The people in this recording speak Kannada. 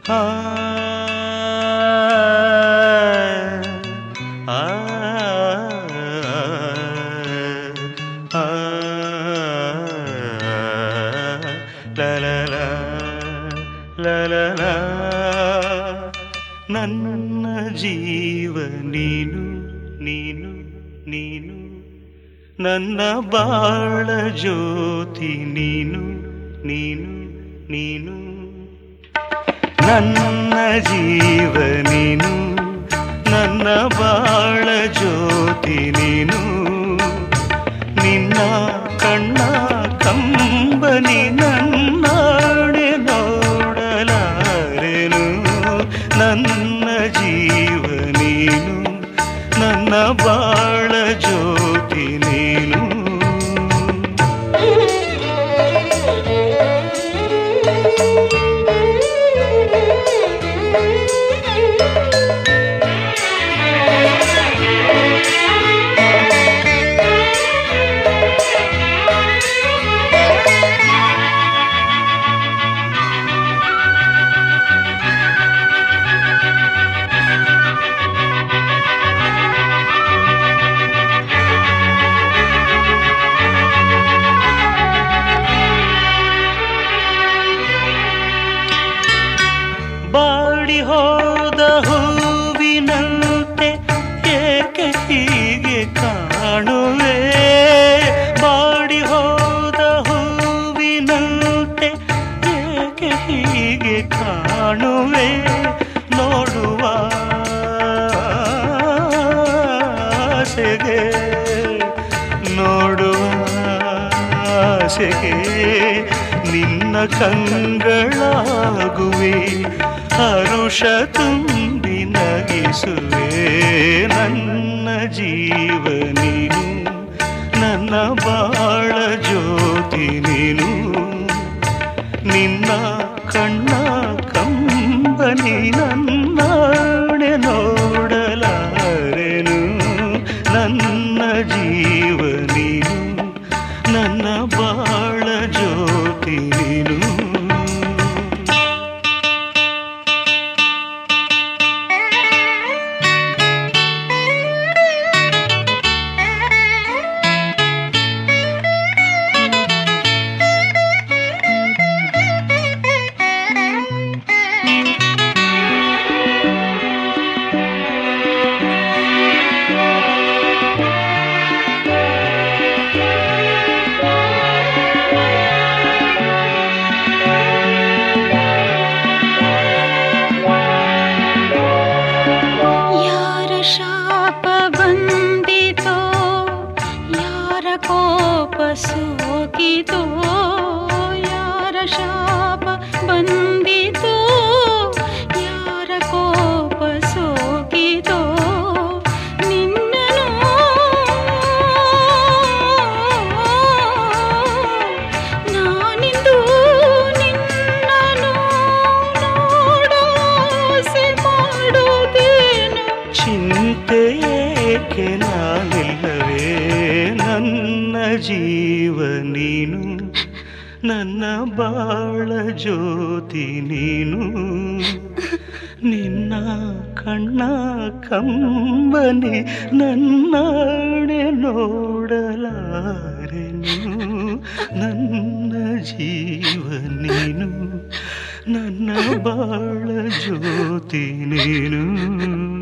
ಆ ಆ ಆ ಲ ಲ ಲ ಲ ಲ ಲ ನನ್ನ ಜೀವ ನೀನು ನೀನು ನೀನು ನನ್ನ ಬಾಳ ಜ್ಯೋತಿ ನೀನು ನೀನು ನೀನು ನನ್ನ ಜೀವ ನೀನು ನನ್ನ ಬಾಳ ಜ್ಯೋತಿ ನೀನು ನಿನ್ನ ಕಣ್ಣ ಕಂಬನಿ ನನ್ನಾಡೆ ನೋಡಲಾರೆನು ನನ್ನ ಜೀವ ನೀನು ನನ್ನ ಬಾಳ ಜ್ಯೋತಿ ನೀನು ಬಾಡಿ ಹೋದ ಹೂವಿನಂತೆ ಏಕೆ ಹೀಗೆ ಕಾಣುವೆ ಬಾಡಿ ಹೋದ ಹೂವಿನಂತೆ ಏಕೆ ಹೀಗೆ ಕಾಣುವೆ ನೋಡುವ ಆಸೆಗೆ ನೋಡುವ ಆಸೆಗೆ ನಿನ್ನ ಕಂಗಳಾಗುವೆ ಹರುಷ ತುಂಬಿ ನಗಿಸುವೆ ನನ್ನ ಜೀವ ನೀನು ನನ್ನ ಬಾಳ ಜ್ಯೋತಿ ನೀನು ನಿನ್ನ ಕಣ್ಣ ಕಂಬನಿ ನನ್ನಾಡೆ ನೋಡಲಾರೆನು ನನ್ನ ಜೀವ ನೀನು ನನ್ನ ಬಾಳ ಜ್ಯೋತಿ ನೀನು ಯಾರ ಶಾಪ ಬಂದಿತೋ ಯಾರ ಕೋಪ ಸೋಕಿತೋ ಯಾರ ಶಾಪ ಬಂದಿತೋ ಯಾರ ಕೋಪ ಸೋಕಿತೋ ನಿನ್ನನು ನಾನಿಂದು ನಿನ್ನನು ನೋಡೋಸೆ ಮಾಡೋದೇನು ಚಿಂತೆ ಏಕೆ ನಾನಿಲ್ಲವೇ ನನ್ನ ಜೀವ ನೀನು ನನ್ನ ಬಾಳ ಜ್ಯೋತಿ ನೀನು ನಿನ್ನ ಕಣ್ಣ ಕಂಬನಿ ನನ್ನಾಡೆ ನೋಡಲಾರೆನು ನನ್ನ ಜೀವ ನೀನು ನನ್ನ ಬಾಳ ಜ್ಯೋತಿ ನೀನು